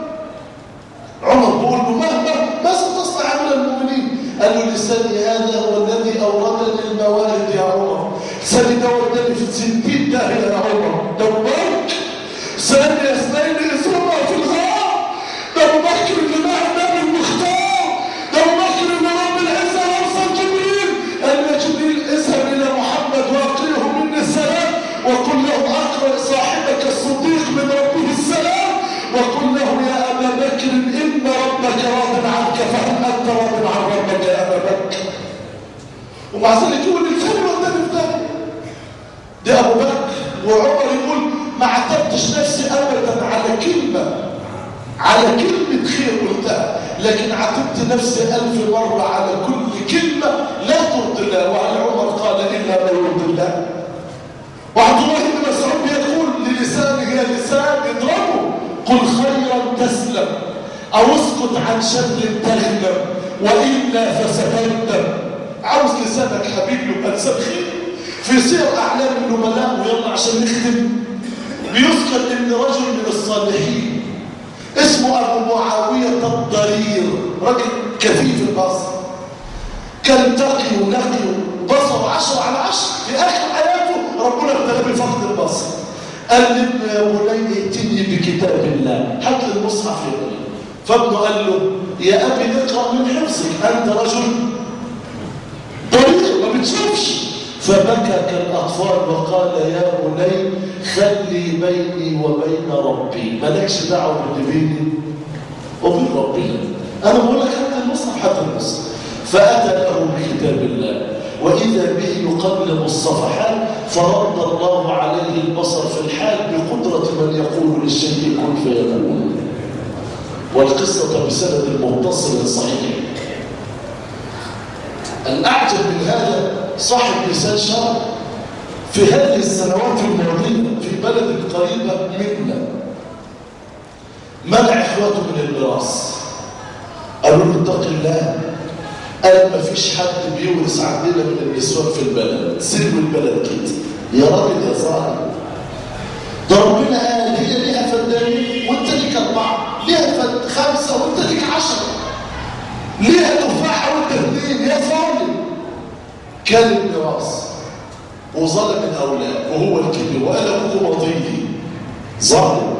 عمر بيقول له مهما ماذا تصنع من المؤمنين قال له لساني هذا هو الذي اوردني الموارد يا عمر لساني ده وداني في الستين داهيه يا عمر دورك ثاني اثنين اذ هما في الغار ده ابو بكر اللي مع النبي المختار ده ابو بكر اللي رب العزه ارسل جبريل قال يا جبريل اذهب الى محمد واقرئه مني السلام وقل له اقرا صاحبك الصديق من ربه السلام وقل له يا ابا بكر ان ربك راض عنك فهل انت راض عن ربك يا ابا بكر ومع ذلك يقول الكلمه قدام الثانيه ده ابو بكر وعمر يقول ما عتبتش نفسي ابدا على كلمه على كلمه خير قلتها لكن عتبت نفسي الف مره على كل كلمه لا ترضي الله وعلى عمر قال الا ما يرضي الله وعبد الله بن مسعود يقول للسانه يا لسان اضربه قل خيرا تسلم او اسكت عن شر تغنم والا فستندم عاوز لسانك حبيبي يبقى لسان خير في سير اعلام النبلاء ويلا عشان نختم بيذكر ان رجل من الصالحين اسمه ابو معاويه الضرير رجل كفيف البصر كان تقي ونقي بصره عشرة على عشر في اخر حياته ربنا ابتلاه بفقد البصر قال لابنه يا بني ائتني بكتاب الله هات لي المصحف يا ابني فابنه قال له يا ابي اقرا من حفظك انت رجل ضرير ما بتشوفش فبكى كالأطفال وقال يا بني خلي بيني وبين ربي مالكش دعوة باللي بيني وبين ربي أنا بقول لك حتى المصحف حتى المصحف فأتى له بكتاب الله وإذا به يقلب الصفحات فرد الله عليه البصر في الحال بقدرة من يقول للشيء كن فيكون والقصة بسند متصل صحيح الأعجب من هذا صاحب لسان شرع في هذه السنوات الماضية في بلد قريبة منا منع إخواته من الميراث قالوا له اتق الله قال ما فيش حد بيورث عندنا من النسوان في البلد سيبوا البلد كده يا راجل يا ظالم ده ربنا قال هي ليها فدانين وانت ليك اربعه ليها فد خمسه وانت ليك عشره ليها تفاحه وانت اثنين يا ظالم كان الميراث وظلم الاولاد وهو الكبير وقال ابوكم وطيدي ظالم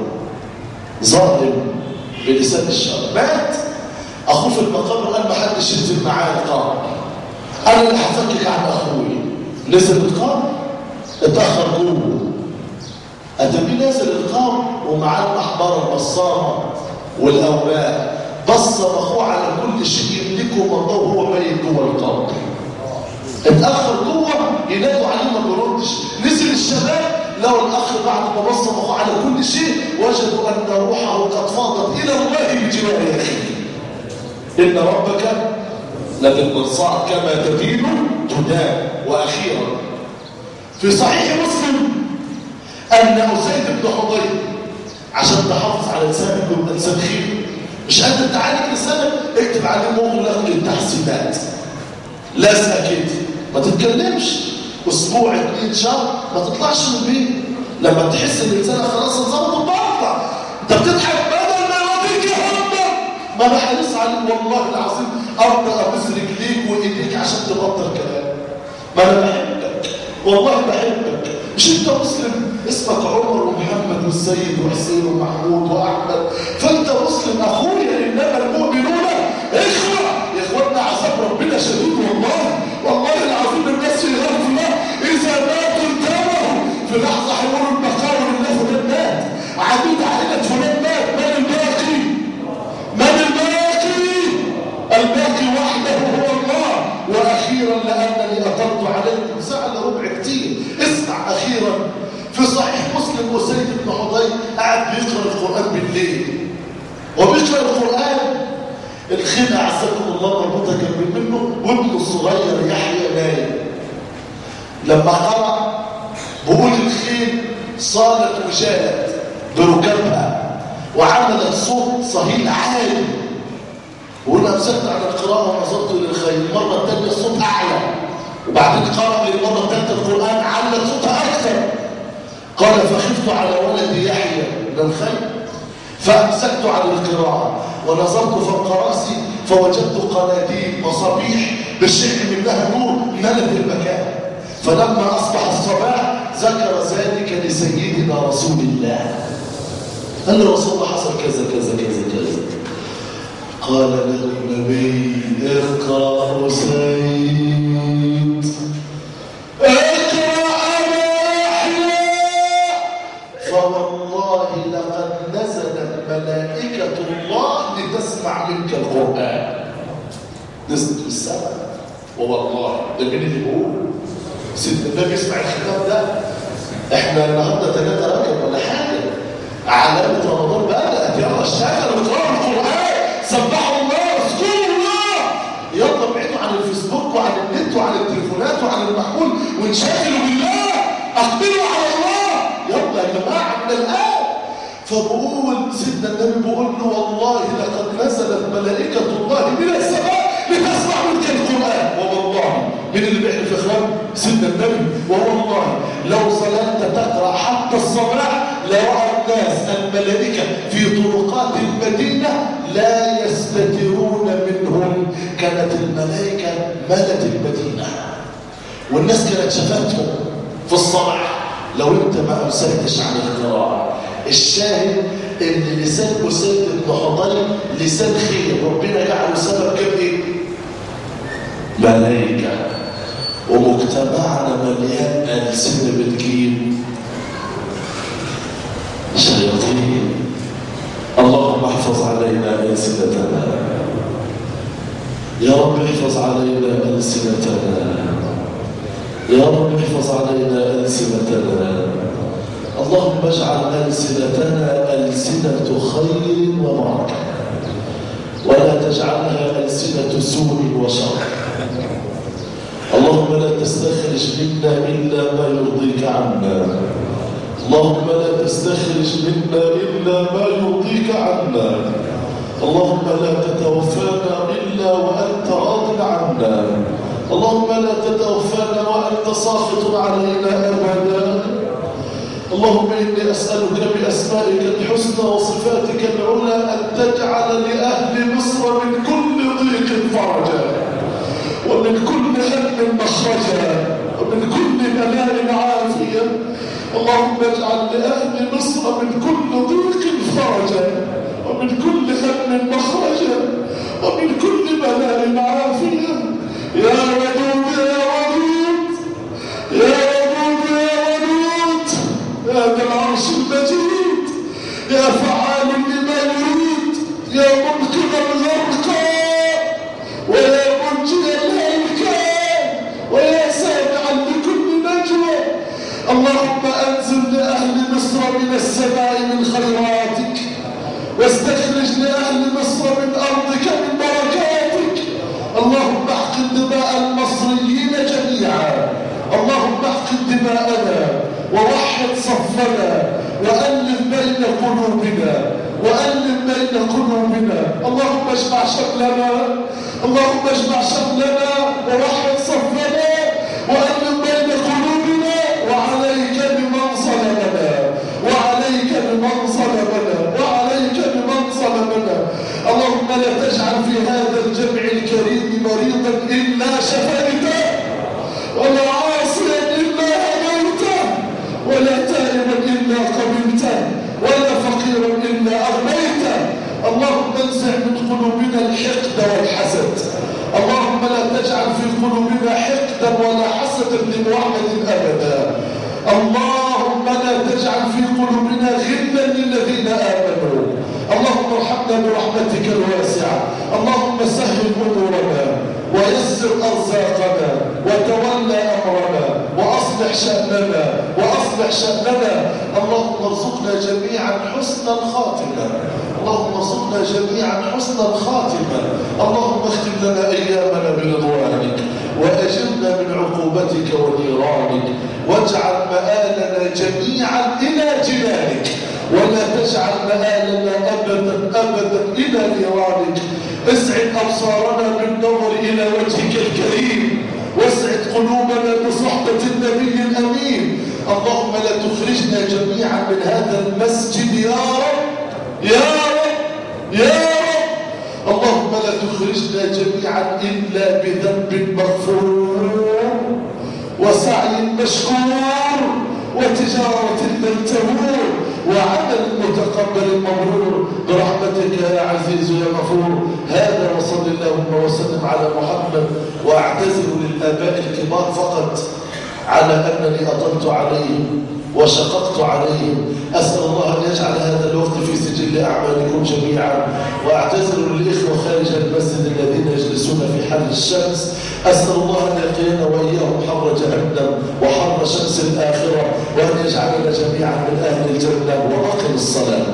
ظالم بلسان الشر مات اخوه في المقام قال ما حدش ينزل معايا القام انا اللي هفكك عن اخوي نزل القام اتاخر جوه اتبي نازل القام ومعاه المحبره البصامه والاوراق بصم اخوه على كل شيء يملكه ومضاه وهو ميت جوه القبر اتاخر جوه ينادوا عليه ما بيردش نزل الشباب لو الاخ بعد ما بصم اخوه على كل شيء وجدوا ان روحه قد فاضت الى الله بجوار اخيه ان ربك لبالمرصاد كما تدين تدان واخيرا في صحيح مسلم ان اسيد بن حضير عشان تحافظ على لسانك ويبقى لسان خير مش قادر تعالج لسانك اكتب عليه مغلق للتحسينات لازقه كده ما تتكلمش اسبوع اتنين شهر ما تطلعش من البيت لما تحس ان لسانك خلاص انظبط بطلع انت بتضحك بدل ما يوديك يهرب ما انا حريص عليك والله العظيم ابدا ابوس رجليك وايديك عشان تبطل كلام ما انا بحبك والله بحبك مش انت مسلم اسمك عمر ومحمد والسيد وحسين ومحمود واحمد فانت مسلم اخويا انما المؤمنون اخوه يا اخوانا عذاب ربنا شديد والله والله العظيم الناس في غير الله اذا ماتوا انتبهوا في لحظه هيقولوا المقام لله فلان مات عديد علينا فلان مات من الباقي من الباقي الباقي وحده هو الله واخيرا لانني اطلت عليكم ساعه ربع كتير اسمع اخيرا في صحيح مسلم وسيد بن حضير قاعد بيقرا القران بالليل وبيقرا القران الخيل اعزكم الله مربوطه جنب منه وابنه الصغير يحيى نايم لما قرا بقول الخيل صارت وجالت بركابها وعملت صوت صهيل عالي وانا امسكت على القراءه ونظرت للخيل المره الثانيه الصوت اعلى وبعدين قرأ للمره الثالثه القران علت صوتها اكثر قال فخفت على ولد يحيى من الخيل فامسكت على القراءه ونظرت فوق راسي فوجدت قناديل مصابيح بالشيء منها نور ملت المكان فلما اصبح الصباح ذكر ذلك لسيدنا رسول الله قال له رسول الله حصل كذا كذا كذا كذا قال له النبي اقرأ سيد اقرأ أبا فوالله لقد نزلت ملائكة الله لتسمع منك القرآن نزلت السماء ووالله ده مين اللي بيقول سيدنا النبي يسمع الخطاب ده احنا النهارده ثلاثة راكب ولا حاجة علامة رمضان بدأت يلا اشتغلوا اقرأوا القرآن سبحوا الله اذكروا الله يلا ابعدوا عن الفيسبوك وعن النت وعن التليفونات وعن المحمول وانشغلوا بالله اقبلوا على الله يلا يا جماعة من الآن فبقول سيدنا النبي بيقول له والله لقد نزلت ملائكة الله من السماء لتسمع منك القرآن ووالله من اللي بيحلف اخوان سيدنا النبي ووالله لو ظللت تقرأ حتى الصباح لرأى الناس الملائكة في طرقات المدينة لا يستترون منهم كانت الملائكة ملت المدينة والناس كانت شافتهم في الصباح لو انت ما امسكتش عن القراءة الشاهد ان لسان اسيد بن حضري لسان خير ربنا جعله سبب كم ايه ملائكة ومجتمعنا مليان ألسنة بتجيب شياطين اللهم احفظ علينا ألسنتنا يا رب احفظ علينا ألسنتنا يا رب احفظ علينا ألسنتنا اللهم اجعل ألسنتنا ألسنة خير وبركة ولا تجعلها ألسنة سوء وشر اللهم لا تستخرج منا إلا ما يرضيك عنا اللهم لا تستخرج منا إلا ما يرضيك عنا اللهم لا تتوفانا إلا وأنت راض عنا اللهم لا تتوفانا وأنت ساخط علينا أبدا اللهم إني أسألك بأسمائك الحسنى وصفاتك العلى أن تجعل لأهل مصر من كل ضيق فرجا ومن كل هم مخرجا ومن كل بلاء عافية اللهم اجعل لأهل مصر من كل ضيق فرجا ومن كل هم مخرجا ومن كل بلاء عافية يا ودود يا ودود يا ودود يا ودود يا ذا العرش المجيد يا فعال لما يريد يا منقذ الغرقى ويا منجي الهلكى ويا سامعا لكل نجوى اللهم انزل لاهل مصر من السماء من خيراتك واستخرج لاهل مصر من ارضك من بركاتك اللهم احقن دماء المصريين جميعا اللهم احقن دماءنا ووحد صفنا والف بين قلوبنا والف بين قلوبنا اللهم اجمع شملنا اللهم اجمع شملنا ووحد صفنا والف بين قلوبنا وعليك بمن ظلمنا وعليك بمن ظلمنا وعليك بمن ظلمنا اللهم لا تجعل في هذا الجمع الكريم مريضا الا شفيته ولا عاصيا الا هديته ولا تائبا الا قبلته ولا فقيرا الا اغنيته اللهم انزع من قلوبنا الحقد والحسد اللهم لا تجعل في قلوبنا حقدا ولا حسدا لمحمد ابدا اللهم لا تجعل في قلوبنا غلا للذين امنوا اللهم ارحمنا برحمتك الواسعه اللهم سهل امورنا ويسر ارزاقنا وتولى امرنا واصلح شاننا واصلح شاننا اللهم ارزقنا جميعا حسن الخاتمه اللهم ارزقنا جميعا حسن الخاتمه اللهم اختم لنا ايامنا برضوانك واجرنا من عقوبتك ونيرانك واجعل مآلنا جميعا الى جنانك ولا تجعل مآلنا ابدا ابدا الى نيرانك اسعد ابصارنا بالنظر الى وجهك الكريم واسعد قلوبنا بصحبه النبي الامين اللهم لا تخرجنا جميعا من هذا المسجد يا رب يا رب يا رب اللهم لا تخرجنا جميعا الا بذنب مغفور وسعي مشكور وتجاره لن تبور وعمل متقبل المتقبل المبرور برحمتك يا عزيز يا غفور هذا وصل اللهم وسلم على محمد واعتذر للآباء الكبار فقط على أنني أطلت عليهم وشققت عليهم أسأل الله أن يجعل هذا الوقت في سجل أعمالكم جميعا وأعتذر للإخوة خارج المسجد الذين يجلسون في حر الشمس أسأل الله أن يقينا وإياهم حر جهنم وحر شمس الآخرة وأن يجعلنا جميعا من أهل الجنة وأقم الصلاة